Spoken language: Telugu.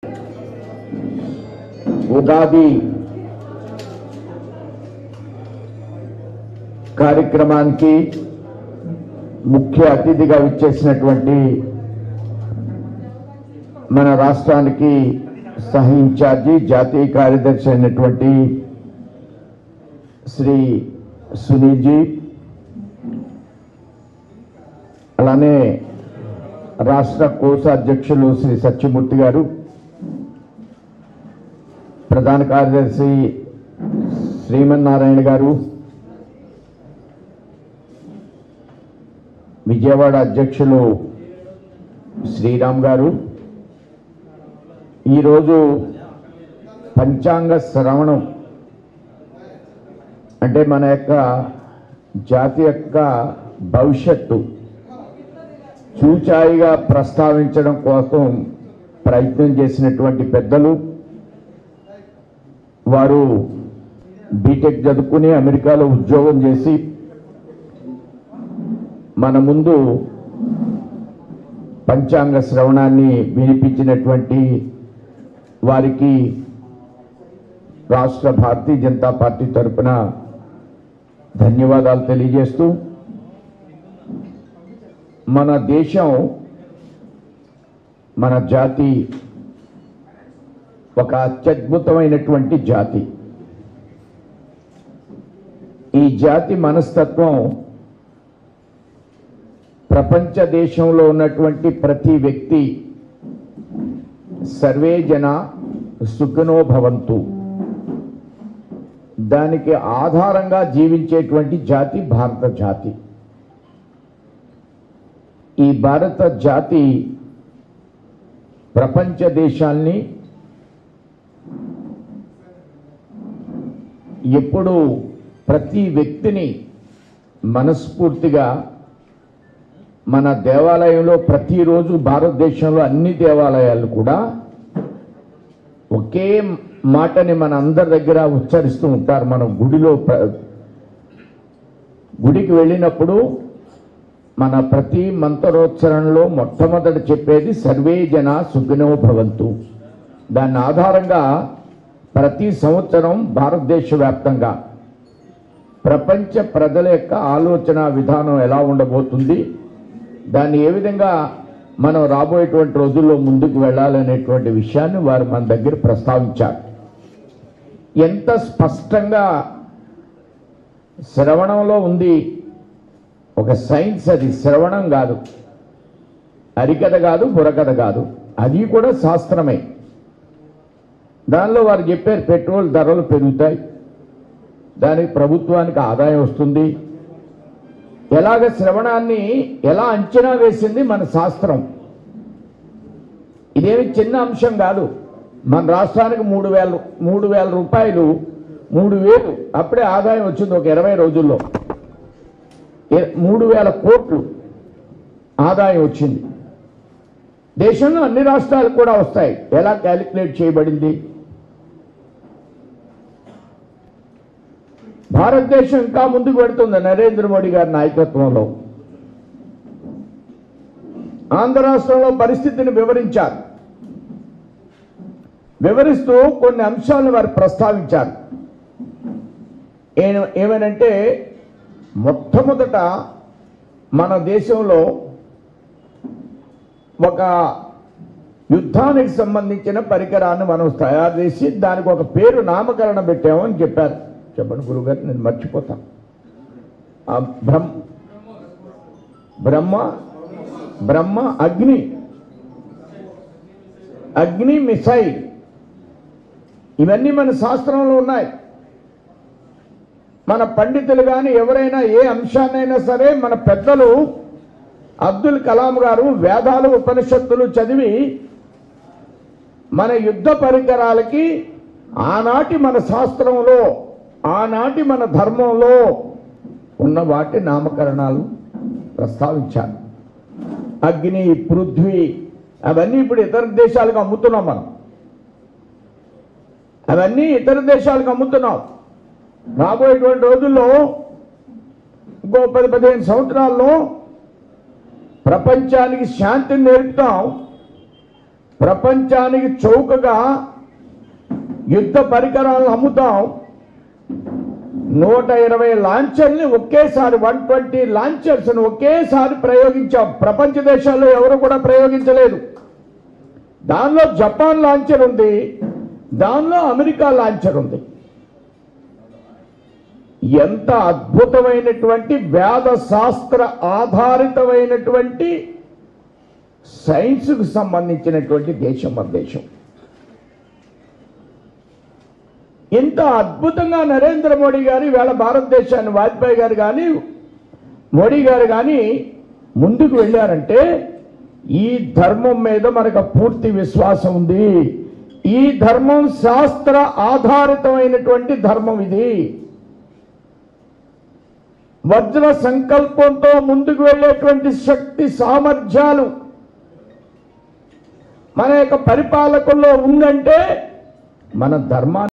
ఉగాది కార్యక్రమానికి ముఖ్య అతిథిగా విచ్చేసినటువంటి మన రాష్ట్రానికి సహ ఇన్ఛార్జి జాతీయ కార్యదర్శి అయినటువంటి శ్రీ సునీల్జీ అలానే రాష్ట్ర కోశాధ్యక్షులు శ్రీ సత్యమూర్తి గారు ప్రధాన కార్యదర్శి శ్రీమన్నారాయణ గారు విజయవాడ అధ్యక్షులు శ్రీరామ్ గారు ఈరోజు పంచాంగ శ్రవణం అంటే మన యొక్క జాతి యొక్క భవిష్యత్తు చూచాయిగా ప్రస్తావించడం కోసం ప్రయత్నం చేసినటువంటి పెద్దలు వారు బీటెక్ చదువుకుని అమెరికాలో ఉద్యోగం చేసి మన ముందు పంచాంగ శ్రవణాన్ని వినిపించినటువంటి వారికి రాష్ట్ర భారతీయ జనతా పార్టీ తరఫున ధన్యవాదాలు తెలియజేస్తూ మన దేశం మన జాతి ఒక అత్యద్భుతమైనటువంటి జాతి ఈ జాతి మనస్తత్వం ప్రపంచ దేశంలో ఉన్నటువంటి ప్రతి వ్యక్తి సర్వే జన సుఖనో భవంతు దానికి ఆధారంగా జీవించేటువంటి జాతి భారత జాతి ఈ భారత జాతి ప్రపంచ దేశాల్ని ఎప్పుడు ప్రతి వ్యక్తిని మనస్ఫూర్తిగా మన దేవాలయంలో ప్రతిరోజు భారతదేశంలో అన్ని దేవాలయాలు కూడా ఒకే మాటని మన అందరి దగ్గర ఉచ్చరిస్తూ ఉంటారు మనం గుడిలో ప్ర- గుడికి వెళ్ళినప్పుడు మన ప్రతి మంత్రోచ్చరణలో మొట్టమొదట చెప్పేది సర్వే జన సుఖినో భవంతు దాని ఆధారంగా ప్రతి సంవత్సరం భారతదేశ వ్యాప్తంగా ప్రపంచ ప్రజల యొక్క ఆలోచన విధానం ఎలా ఉండబోతుంది దాన్ని ఏ విధంగా మనం రాబోయేటువంటి రోజుల్లో ముందుకు వెళ్ళాలనేటువంటి విషయాన్ని వారు మన దగ్గర ప్రస్తావించారు ఎంత స్పష్టంగా శ్రవణంలో ఉంది ఒక సైన్స్ అది శ్రవణం కాదు హరికథ కాదు బుర్రకథ కాదు అది కూడా శాస్త్రమే దానిలో వారు చెప్పారు పెట్రోల్ ధరలు పెరుగుతాయి దానికి ప్రభుత్వానికి ఆదాయం వస్తుంది ఎలాగ శ్రవణాన్ని ఎలా అంచనా వేసింది మన శాస్త్రం ఇదేమి చిన్న అంశం కాదు మన రాష్ట్రానికి మూడు వేల మూడు వేల రూపాయలు మూడు వేలు అప్పుడే ఆదాయం వచ్చింది ఒక ఇరవై రోజుల్లో ఇ- మూడు వేల కోట్లు ఆదాయం వచ్చింది దేశంలో అన్ని రాష్ట్రాలకు కూడా వస్తాయి ఎలా క్యాలిక్యులేట్ చేయబడింది భారతదేశం ఇంకా ముందుకు పెడుతుంది నరేంద్ర మోడీ గారి నాయకత్వంలో ఆంధ్ర రాష్ట్రంలో పరిస్థితిని వివరించారు వివరిస్తూ కొన్ని అంశాలను వారు ప్రస్తావించారు ఏ- ఏమనంటే మొట్టమొదట మన దేశంలో ఒక యుద్ధానికి సంబంధించిన పరికరాన్ని మనం తయారు చేసి దానికి ఒక పేరు నామకరణం పెట్టామని చెప్పారు చెప్పండి గురుగారు నేను మర్చిపోతాను ఆ బ్రహ్మ బ్రహ్మ బ్రహ్మ అగ్ని అగ్ని మిసైల్ ఇవన్నీ మన శాస్త్రంలో ఉన్నాయి మన పండితులు కానీ ఎవరైనా ఏ అంశాన్నైనా సరే మన పెద్దలు అబ్దుల్ కలాం గారు వేదాలు ఉపనిషత్తులు చదివి మన యుద్ధ పరికరాలకి ఆనాటి మన శాస్త్రంలో ఆనాటి మన ధర్మంలో ఉన్న వాటి నామకరణాలు ప్రస్తావించారు అగ్ని పృథ్వీ అవన్నీ ఇప్పుడు ఇతర దేశాలకు అమ్ముతున్నాం మనం అవన్నీ ఇతర దేశాలకు అమ్ముతున్నాం రాబోయేటువంటి రోజుల్లో ఇంకో పది పదిహేను సంవత్సరాల్లో ప్రపంచానికి శాంతిని నేర్పుతాం ప్రపంచానికి చౌకగా యుద్ధ పరికరాలను అమ్ముతాం నూట ఇరవై లాంచర్ని ఒకేసారి వన్ ట్వంటీ లాంచర్స్ ఒకేసారి ప్రయోగించాం ప్రపంచ దేశాల్లో ఎవరు కూడా ప్రయోగించలేదు దానిలో జపాన్ లాంచర్ ఉంది దానిలో అమెరికా లాంచర్ ఉంది ఎంత అద్భుతమైనటువంటి వేద శాస్త్ర ఆధారితమైనటువంటి సైన్స్కు సంబంధించినటువంటి దేశం మన దేశం ఇంత అద్భుతంగా నరేంద్ర మోడీ గారు వేళ భారతదేశాన్ని వాజ్పేయి గారు కానీ మోడీ గారు కానీ ముందుకు వెళ్ళారంటే ఈ ధర్మం మీద మనకు పూర్తి విశ్వాసం ఉంది ఈ ధర్మం శాస్త్ర ఆధారితమైనటువంటి ధర్మం ఇది వజ్ర సంకల్పంతో ముందుకు వెళ్ళేటువంటి శక్తి సామర్థ్యాలు మన యొక్క పరిపాలకుల్లో ఉందంటే మన ధర్మాన్ని